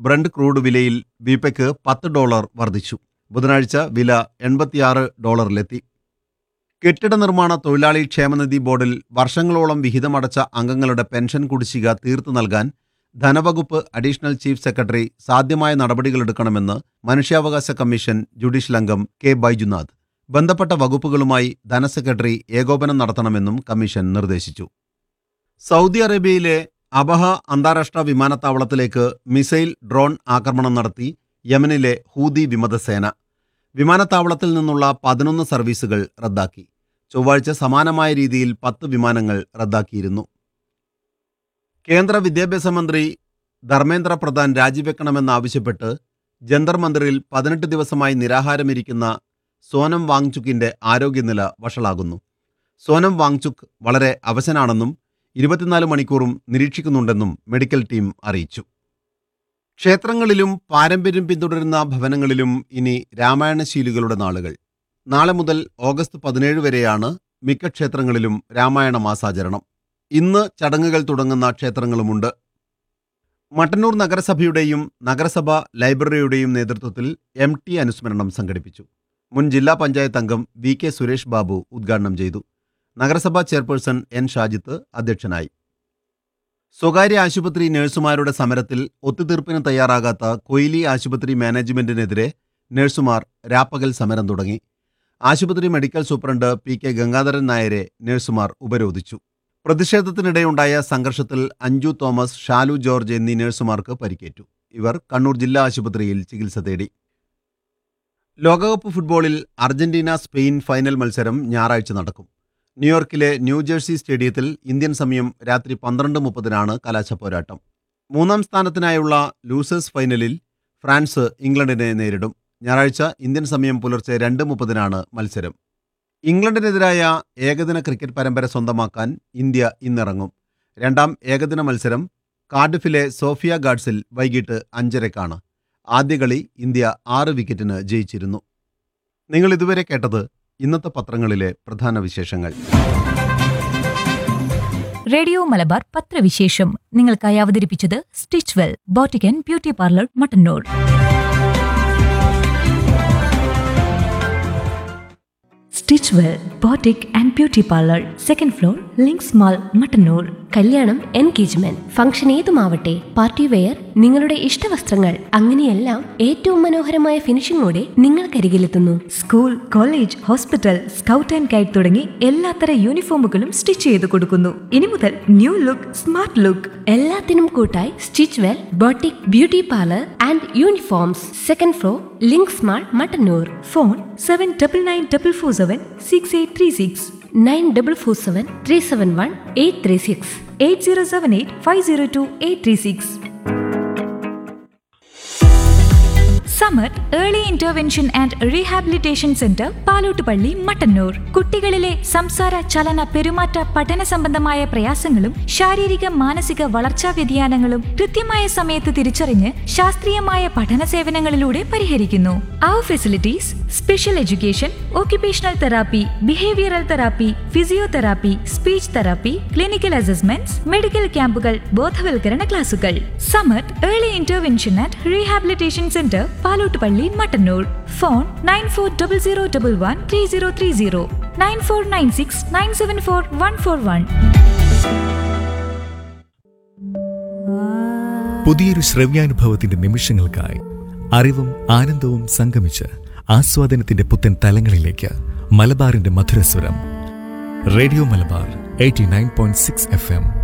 ബ്രണ്ട് crude വിലയിൽ വീപ്പയ്ക്ക് പത്ത് dollar വർദ്ധിച്ചു ബുധനാഴ്ച വില എൺപത്തിയാറ് ഡോളറിലെത്തി കെട്ടിട നിർമ്മാണ തൊഴിലാളി ക്ഷേമനിധി ബോർഡിൽ വർഷങ്ങളോളം വിഹിതമടച്ച അംഗങ്ങളുടെ പെൻഷൻ കുടിശ്ശിക തീർത്തു നൽകാൻ ധനവകുപ്പ് അഡീഷണൽ ചീഫ് സെക്രട്ടറി സാധ്യമായ നടപടികളെടുക്കണമെന്ന് മനുഷ്യാവകാശ കമ്മീഷൻ ജുഡീഷ്യൽ അംഗം കെ ബൈജുനാഥ് ബന്ധപ്പെട്ട വകുപ്പുകളുമായി ധനസെക്രട്ടറി ഏകോപനം നടത്തണമെന്നും കമ്മീഷൻ നിർദ്ദേശിച്ചു സൗദി അറേബ്യയിലെ അബഹ അന്താരാഷ്ട്ര വിമാനത്താവളത്തിലേക്ക് മിസൈൽ ഡ്രോൺ ആക്രമണം നടത്തി യമനിലെ ഹൂതി വിമതസേന വിമാനത്താവളത്തിൽ നിന്നുള്ള പതിനൊന്ന് സർവീസുകൾ റദ്ദാക്കി ചൊവ്വാഴ്ച സമാനമായ രീതിയിൽ പത്ത് വിമാനങ്ങൾ റദ്ദാക്കിയിരുന്നു കേന്ദ്ര വിദ്യാഭ്യാസ മന്ത്രി ധർമ്മേന്ദ്ര പ്രധാൻ രാജിവെക്കണമെന്നാവശ്യപ്പെട്ട് ജന്തർ മന്ദിറിൽ പതിനെട്ട് ദിവസമായി നിരാഹാരമിരിക്കുന്ന സോനം വാങ്ചുക്കിന്റെ ആരോഗ്യനില വഷളാകുന്നു സോനം വാങ്ചുക് വളരെ അവശനാണെന്നും ഇരുപത്തിനാല് മണിക്കൂറും നിരീക്ഷിക്കുന്നുണ്ടെന്നും മെഡിക്കൽ ടീം അറിയിച്ചു ക്ഷേത്രങ്ങളിലും പാരമ്പര്യം പിന്തുടരുന്ന ഭവനങ്ങളിലും ഇനി രാമായണശീലികളുടെ നാളുകൾ നാളെ മുതൽ ഓഗസ്റ്റ് പതിനേഴ് വരെയാണ് മിക്ക ക്ഷേത്രങ്ങളിലും രാമായണ മാസാചരണം ഇന്ന് ചടങ്ങുകൾ തുടങ്ങുന്ന ക്ഷേത്രങ്ങളുമുണ്ട് മട്ടന്നൂർ നഗരസഭയുടെയും നഗരസഭ ലൈബ്രറിയുടെയും നേതൃത്വത്തിൽ എം ടി അനുസ്മരണം സംഘടിപ്പിച്ചു മുൻ ജില്ലാ പഞ്ചായത്ത് അംഗം വി കെ സുരേഷ് ബാബു ഉദ്ഘാടനം ചെയ്തു നഗരസഭാ ചെയർപേഴ്സൺ എൻ ഷാജിത്ത് അധ്യക്ഷനായി സ്വകാര്യ ആശുപത്രി നഴ്സുമാരുടെ സമരത്തിൽ ഒത്തുതീർപ്പിന് തയ്യാറാകാത്ത കൊയിലി ആശുപത്രി മാനേജ്മെന്റിനെതിരെ നഴ്സുമാർ രാപ്പകൽ സമരം തുടങ്ങി ആശുപത്രി medical superintendent P K Gangadharan നായരെ നഴ്സുമാർ ഉപരോധിച്ചു പ്രതിഷേധത്തിനിടെയുണ്ടായ സംഘർഷത്തിൽ അഞ്ജു തോമസ് ഷാലു ജോർജ് എന്നീ നഴ്സുമാർക്ക് പരിക്കേറ്റു ഇവർ കണ്ണൂർ ജില്ലാ ആശുപത്രിയിൽ ചികിത്സ തേടി ലോകകപ്പ് ഫുട്ബോളിൽ അർജന്റീന സ്പെയിൻ ഫൈനൽ മത്സരം ഞായറാഴ്ച നടക്കും ന്യൂയോർക്കിലെ ന്യൂജേഴ്സി സ്റ്റേഡിയത്തിൽ ഇന്ത്യൻ സമയം രാത്രി പന്ത്രണ്ട് മുപ്പതിനാണ് കലാശ പോരാട്ടം മൂന്നാം സ്ഥാനത്തിനായുള്ള ലൂസേഴ്സ് ഫൈനലിൽ ഫ്രാൻസ് ഇംഗ്ലണ്ടിനെ നേരിടും ഞായറാഴ്ച ഇന്ത്യൻ സമയം പുലർച്ചെ രണ്ട് മുപ്പതിനാണ് മത്സരം ഇംഗ്ലണ്ടിനെതിരായ ഏകദിന ക്രിക്കറ്റ് പരമ്പര സ്വന്തമാക്കാൻ ഇന്ത്യ ഇന്നിറങ്ങും രണ്ടാം ഏകദിന മത്സരം കാർഡിഫിലെ സോഫിയ ഗാഡ്സിൽ വൈകിട്ട് അഞ്ചരക്കാണ് ആദ്യ കളി ഇന്ത്യ ആറ് വിക്കറ്റിന് ജയിച്ചിരുന്നു നിങ്ങൾ ഇതുവരെ കേട്ടത് ഇന്നത്തെ പത്രങ്ങളിലെ പ്രധാന വിശേഷങ്ങൾ റേഡിയോ മലബാർ പത്രവിശേഷം നിങ്ങൾക്കായി അവതരിപ്പിച്ചത് Stitch Well boutique and beauty parlour Mattannur Stitch Well boutique and beauty parlour second floor Links mall Mattannur കല്യാണം എൻഗേജ്മെന്റ് ഫംഗ്ഷൻ ഏതുമാവട്ടെ പാർട്ടി വെയർ നിങ്ങളുടെ ഇഷ്ടവസ്ത്രങ്ങൾ അങ്ങനെയെല്ലാം ഏറ്റവും മനോഹരമായ ഫിനിഷിംഗോടെ നിങ്ങൾക്കരികിലെത്തുന്നു school college hospital scout and guide തുടങ്ങി എല്ലാത്തര യൂണിഫോമുകളും സ്റ്റിച്ച് ചെയ്ത് കൊടുക്കുന്നു ഇനി മുതൽ ന്യൂ ലുക്ക് സ്മാർട്ട് ലുക്ക് എല്ലാത്തിനും കൂട്ടായി Stitch Well boutique beauty parlour and uniforms second floor Links mall Mattannur phone seven double nine double four seven six eight three six nine double four seven three seven one eight three six eight zero seven eight five zero two eight three six Samar early intervention and rehabilitation centre Palottupalli Mattannur കുട്ടികളിലെ സംസാര ചലന പെരുമാറ്റ പഠന സംബന്ധമായ പ്രയാസങ്ങളും ശാരീരിക മാനസിക വളർച്ചാ വ്യതിയാനങ്ങളും കൃത്യമായ സമയത്ത് തിരിച്ചറിഞ്ഞ് ശാസ്ത്രീയമായ പഠന സേവനങ്ങളിലൂടെ പരിഹരിക്കുന്നു അവർ facilities special education occupational therapy behavioural therapy physiotherapy speech therapy clinical assessments medical ക്യാമ്പുകൾ ബോധവൽക്കരണ ക്ലാസുകൾ Samath early intervention and rehabilitation centre Palottupalli Mattannur phone nine four double zero double one three zero three zero nine four nine six nine seven four one four one പുതിയൊരു ശ്രവ്യാനുഭവത്തിന്റെ നിമിഷങ്ങൾക്കായി അറിവും ആനന്ദവും സംഗമിച്ച് ആസ്വാദനത്തിന്റെ പുത്തൻ തലങ്ങളിലേക്ക് മലബാറിന്റെ മധുരസ്വരം radio Malabar eighty nine point six F M